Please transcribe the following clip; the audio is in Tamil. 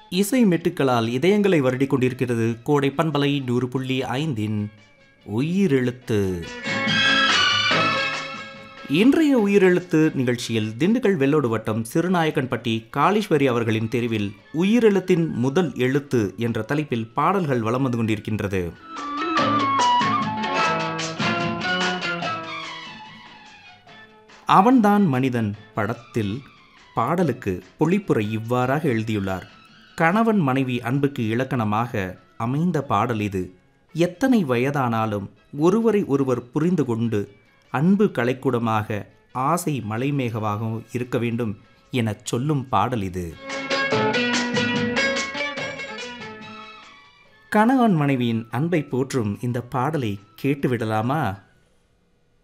இசை மெட்டுக்களால் இதயங்களை வருடிக் கொண்டிருக்கிறது கோடை பண்பலை நூறு புள்ளி ஐந்தின் உயிரெழுத்து இன்றைய உயிரெழுத்து நிகழ்ச்சியில் திண்டுக்கல் வெள்ளோடு வட்டம் சிறுநாயக்கன்பட்டி காளீஸ்வரி அவர்களின் தெரிவில் உயிரெழுத்தின் முதல் எழுத்து என்ற தலைப்பில் பாடல்கள் வலம் வந்து கொண்டிருக்கின்றது அவன்தான் மனிதன் படத்தில் பாடலுக்கு பொழிப்புரை இவ்வாறாக எழுதியுள்ளார் கணவன் மனைவி அன்புக்கு இலக்கணமாக அமைந்த பாடல் இது எத்தனை வயதானாலும் ஒருவரை ஒருவர் புரிந்து கொண்டு அன்பு கலைக்கூடமாக ஆசை மலைமேகவாகவும் இருக்க வேண்டும் எனச் சொல்லும் பாடல் இது கணவன் மனைவியின் அன்பை போற்றும் இந்த பாடலை கேட்டுவிடலாமா